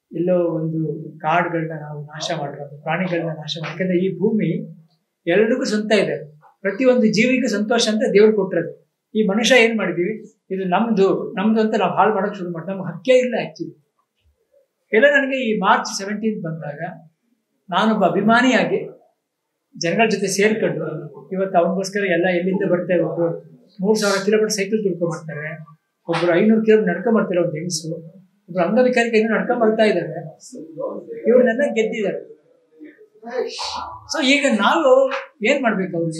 ಎಲ್ಲೋ ಒಂದು ಕಾಡುಗಳನ್ನ ನಾವು ನಾಶ ಮಾಡಬಾರ್ದು ಪ್ರಾಣಿಗಳನ್ನ ನಾಶ ಮಾಡಿ ಯಾಕಂದ್ರೆ ಈ ಭೂಮಿ ಎಲ್ರಿಗೂ ಸ್ವಂತ ಇದೆ ಪ್ರತಿಯೊಂದು ಜೀವಿಗೂ ಸಂತೋಷ ಅಂತ ದೇವ್ರು ಕೊಟ್ಟಿರೋದು ಈ ಮನುಷ್ಯ ಏನ್ ಮಾಡಿದೀವಿ ಇದು ನಮ್ದು ನಮ್ದು ಅಂತ ನಾವು ಹಾಳು ಮಾಡಕ್ ಶುರು ಮಾಡಿ ನಮ್ಗೆ ಹಕ್ಕೇ ಇಲ್ಲ ಆಕ್ಚುಲಿ ಎಲ್ಲ ನನಗೆ ಈ ಮಾರ್ಚ್ ಸೆವೆಂಟೀನ್ ಬಂದಾಗ ನಾನೊಬ್ಬ ಅಭಿಮಾನಿಯಾಗಿ ಜನಗಳ ಜೊತೆ ಸೇರ್ಕೊಂಡು ಇವತ್ತು ಅವನಿಗೋಸ್ಕರ ಎಲ್ಲ ಎಲ್ಲಿಂದ ಬರ್ತಾರೆ ಒಬ್ರು ಮೂರ್ ಸಾವಿರ ಕಿಲೋಮೀಟರ್ ಸೈಕಲ್ ತುಳ್ಕೊಂಡ್ ಬರ್ತಾರೆ ಒಬ್ರು ಐನೂರು ಕಿಲೋಮೀಟರ್ ನಡ್ಕೊಂಡ್ ಬರ್ತಾರೆ ಒಂದು ಹೆಂಗಸು ಒಬ್ರು ಅಂಗವಿಕಲಿಗೆ ಇನ್ನೂ ನಡ್ಕೊಂಡ್ ಬರ್ತಾ ಇದ್ದಾರೆ ಇವ್ರನ್ನೆಲ್ಲ ಗೆದ್ದಿದ್ದಾರೆ ಸೊ ಈಗ ನಾವು ಏನ್ ಮಾಡ್ಬೇಕು ಅವ್ರಿಗೆ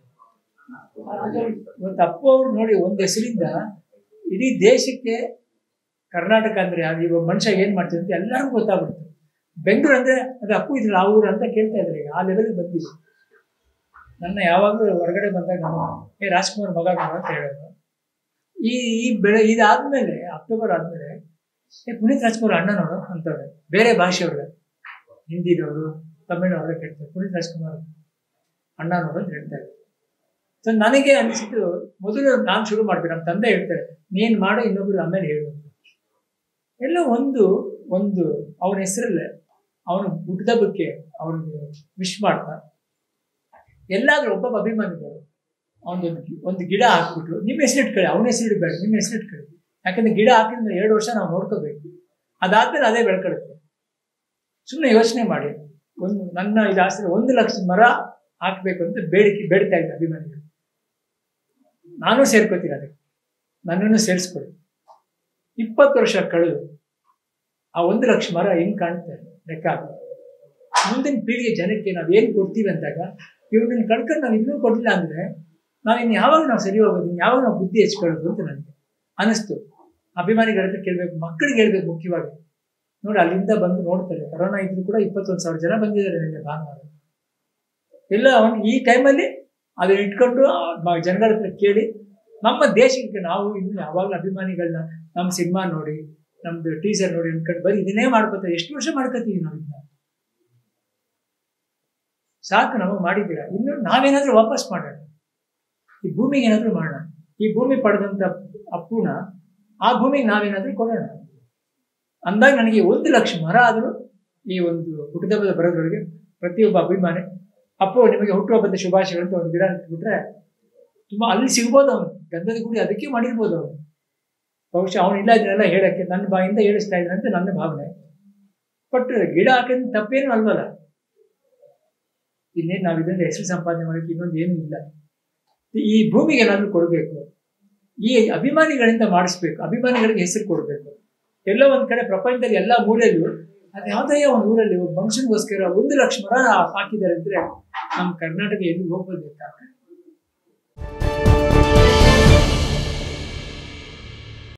ಇವತ್ತು ಅಪ್ಪು ಅವ್ರು ನೋಡಿ ಒಂದ್ ಹೆಸರಿಂದ ಇಡೀ ದೇಶಕ್ಕೆ ಕರ್ನಾಟಕ ಅಂದ್ರೆ ಅದು ಇವಾಗ ಮನುಷ್ಯ ಏನ್ ಮಾಡ್ತೀವಿ ಅಂತ ಎಲ್ಲರಿಗೂ ಗೊತ್ತಾಗ್ಬಿಡುತ್ತೆ ಬೆಂಗಳೂರು ಅಂದ್ರೆ ಅದು ಅಪ್ಪು ಇದ್ರಲ್ಲ ಆ ಊರು ಅಂತ ಕೇಳ್ತಾ ಇದ್ದಾರೆ ಈಗ ಆ ಲೆವೆಲ್ ಬಂದಿದೆ ನನ್ನ ಯಾವಾಗಲೂ ಹೊರಗಡೆ ಬಂದಾಗ ನಾನು ಏ ರಾಜ್ಕುಮಾರ್ ಮಗ ನೋಡು ಅಂತ ಹೇಳೋದು ಈ ಈ ಬೆಳೆ ಇದಾದ್ಮೇಲೆ ಅಕ್ಟೋಬರ್ ಆದ್ಮೇಲೆ ಏ ಪುನೀತ್ ರಾಜ್ಕುಮಾರ್ ಅಣ್ಣ ನೋಡು ಅಂತವ್ರೆ ಬೇರೆ ಭಾಷೆಯವ್ರೆ ಹಿಂದಿನವರು ತಮಿಳವರು ಕೇಳ್ತಾರೆ ಪುನೀತ್ ರಾಜ್ಕುಮಾರ್ ಅಣ್ಣ ನೋಡು ಅಂತ ಹೇಳ್ತಾರೆ ಸೊ ನನಗೆ ಅನಿಸಿದ್ದು ಮೊದಲು ನಾನು ಶುರು ಮಾಡ್ಬೇಕು ನಮ್ಮ ತಂದೆ ಹೇಳ್ತಾರೆ ನೀನ್ ಮಾಡು ಇನ್ನೊಬ್ರು ಆಮೇಲೆ ಹೇಳು ಅಂತ. ಎಲ್ಲ ಒಂದು ಒಂದು ಅವನ ಹೆಸರಲ್ಲೇ ಅವನು ಹುಟ್ಟಿದ ಬಗ್ಗೆ ಅವನಿಗೆ ವಿಶ್ ಮಾಡ್ತಾ ಎಲ್ಲಾದ್ರೂ ಒಬ್ಬೊಬ್ಬ ಅಭಿಮಾನಿಗಳು ಅವನೊಂದು ಒಂದು ಗಿಡ ಹಾಕ್ಬಿಟ್ಟು ನಿಮ್ಮ ಹೆಸರು ಇಟ್ಕೊಳ್ಳಿ ಅವನ ಹೆಸರು ಇಡಬೇಡ ನಿಮ್ಮ ಹೆಸರು ಇಟ್ಕೊಳ್ಳಿ ಯಾಕಂದ್ರೆ ಗಿಡ ಹಾಕಿದ್ರೆ ಎರಡು ವರ್ಷ ನಾವು ನೋಡ್ಕೋಬೇಕು ಅದಾದ್ಮೇಲೆ ಅದೇ ಬೆಳ್ಕೊಳುತ್ತೆ ಸುಮ್ಮನೆ ಯೋಚನೆ ಮಾಡಿ ಒಂದು ನನ್ನ ಇದು ಆಸೆ ಒಂದು ಲಕ್ಷ ಮರ ಹಾಕ್ಬೇಕು ಅಂತ ಬೇಡಿಕೆ ಬೇಡ್ತಾ ಇದ್ದೆ ಅಭಿಮಾನಿಗಳು ನಾನು ಸೇರ್ಕೋತೀನಿ ಅದಕ್ಕೆ ನನ್ನನ್ನು ಸೇರಿಸ್ಕೊಳ್ಳಿ ಇಪ್ಪತ್ತು ವರ್ಷ ಕಳೆದು ಆ ಒಂದು ಲಕ್ಷ ಮರ ಹೆಂಗ್ ಕಾಣುತ್ತೆ ಲೆಕ್ಕ ಹಾಕಿ. ಮುಂದಿನ ಪೀಳಿಗೆ ಜನಕ್ಕೆ ನಾವು ಏನ್ ಕೊಡ್ತೀವಿ ಅಂದಾಗ ಇವ್ರನ್ನ ಕಳ್ಕೊಂಡು ನಾವು ಇದನ್ನೂ ಕೊಡ್ಲಿಲ್ಲ ಅಂದ್ರೆ ನಾವು ಇನ್ನು ಯಾವಾಗ ನಾವು ಸರಿ ಹೋಗೋದು ಇನ್ನು ಯಾವಾಗ ನಾವು ಬುದ್ಧಿ ಹೆಚ್ಚಿಕೊಳ್ಳೋದು ಅಂತ ನನಗೆ ಅನಿಸ್ತು ಅಭಿಮಾನಿಗಳ ಹತ್ರ ಕೇಳ್ಬೇಕು ಮಕ್ಕಳಿಗೆ ಹೇಳ್ಬೇಕು ಮುಖ್ಯವಾಗಿ ನೋಡಿ ಅಲ್ಲಿಂದ ಬಂದು ನೋಡ್ತಾರೆ ಕರೋನಾ ಇದ್ರು ಕೂಡ ಇಪ್ಪತ್ತೊಂದು ಸಾವಿರ ಜನ ಬಂದಿದ್ದಾರೆ ನನಗೆ ಭಾನುವಾರ ಎಲ್ಲ ಅವನು ಈ ಟೈಮಲ್ಲಿ ಅದನ್ನ ಇಟ್ಕೊಂಡು ಆ ಮ- ಜನಗಳ ಹತ್ರ ಕೇಳಿ ನಮ್ಮ ದೇಶಕ್ಕೆ ನಾವು ಇನ್ನು ಯಾವಾಗಲೂ ಅಭಿಮಾನಿಗಳನ್ನ ನಮ್ಮ ಸಿನಿಮಾ ನೋಡಿ ನಮ್ದು ಟೀಸರ್ ನೋಡಿ ಅನ್ಕೊಂಡು ಬರೀ ಇದನ್ನೇ ಮಾಡ್ಕೋತಾರೆ ಎಷ್ಟು ವರ್ಷ ಮಾಡ್ಕೋತೀವಿ ನಾವು ಇದನ್ನ ಸಾಕು ನಮಗೆ ಮಾಡಿದ್ದೀರಾ ಇನ್ನು ನಾವೇನಾದ್ರೂ ವಾಪಸ್ ಮಾಡೋಣ ಈ ಭೂಮಿಗೆ ಏನಾದ್ರೂ ಮಾಡೋಣ ಈ ಭೂಮಿ ಪಡೆದಂತ ಅಪ್ಪುನ ಆ ಭೂಮಿಗೆ ನಾವೇನಾದ್ರೂ ಕೊಡೋಣ ಅಂದಾಗ ನನಗೆ ಒಂದು ಲಕ್ಷ ಮರ ಆದರೂ ಈ ಒಂದು ಹುಟ್ಟುಹಬ್ಬದ ಬರೋದ್ರೊಳಗೆ ಪ್ರತಿಯೊಬ್ಬ ಅಭಿಮಾನಿ ಅಪ್ಪು ನಿಮಗೆ ಹುಟ್ಟುಹಬ್ಬದ ಶುಭಾಶಯಗಳು ಅಂತ ಒಂದು ಗಿಡ ಇಟ್ಬಿಟ್ರೆ ತುಂಬಾ ಅಲ್ಲಿ ಸಿಗ್ಬೋದು ಅವನು ಗಂಧದ ಗುಡಿ ಅದಕ್ಕೆ ಮಾಡಿರ್ಬೋದು ಅವನು ಬಹುಶಃ ಅವನು ಇಲ್ಲ ಇದನ್ನೆಲ್ಲ ಹೇಳಕ್ಕೆ ನನ್ನ ಬಾಯಿಂದ ಹೇಳಿಸ್ತಾ ಇದ್ದಾನೆ ಅಂತ ನನ್ನ ಭಾವನೆ ಬಟ್ ಗಿಡ ಹಾಕಿದ ತಪ್ಪೇನು ಅಲ್ವಲ್ಲ ಇನ್ನೇನು ನಾವು ಇದರಿಂದ ಹೆಸರು ಸಂಪಾದನೆ ಮಾಡೋಕ್ಕೆ ಇನ್ನೊಂದು ಏನೂ ಇಲ್ಲ ಈ ಭೂಮಿಗೆ ಏನಾದರೂ ಕೊಡಬೇಕು ಈ ಅಭಿಮಾನಿಗಳಿಂದ ಮಾಡಿಸ್ಬೇಕು ಅಭಿಮಾನಿಗಳಿಗೆ ಹೆಸರು ಕೊಡಬೇಕು ಎಲ್ಲೋ ಒಂದ್ ಕಡೆ ಪ್ರಪಂಚದಲ್ಲಿ ಎಲ್ಲಾ ಮೂಲೆಯಲ್ಲೂ ಅದು ಯಾವುದೇ ಒಂದು ಊರಲ್ಲಿ ಒಬ್ಬ ಮನುಷ್ಯನಿಗೋಸ್ಕರ ಒಂದು ಲಕ್ಷ ಮರ ಹಾಕಿದ್ದಾರೆ ಅಂದ್ರೆ ನಮ್ಮ ಕರ್ನಾಟಕ ಎಲ್ಲಿ ಹೋಗ್ಬೋದು ಬೇಕಾಗ್ತದೆ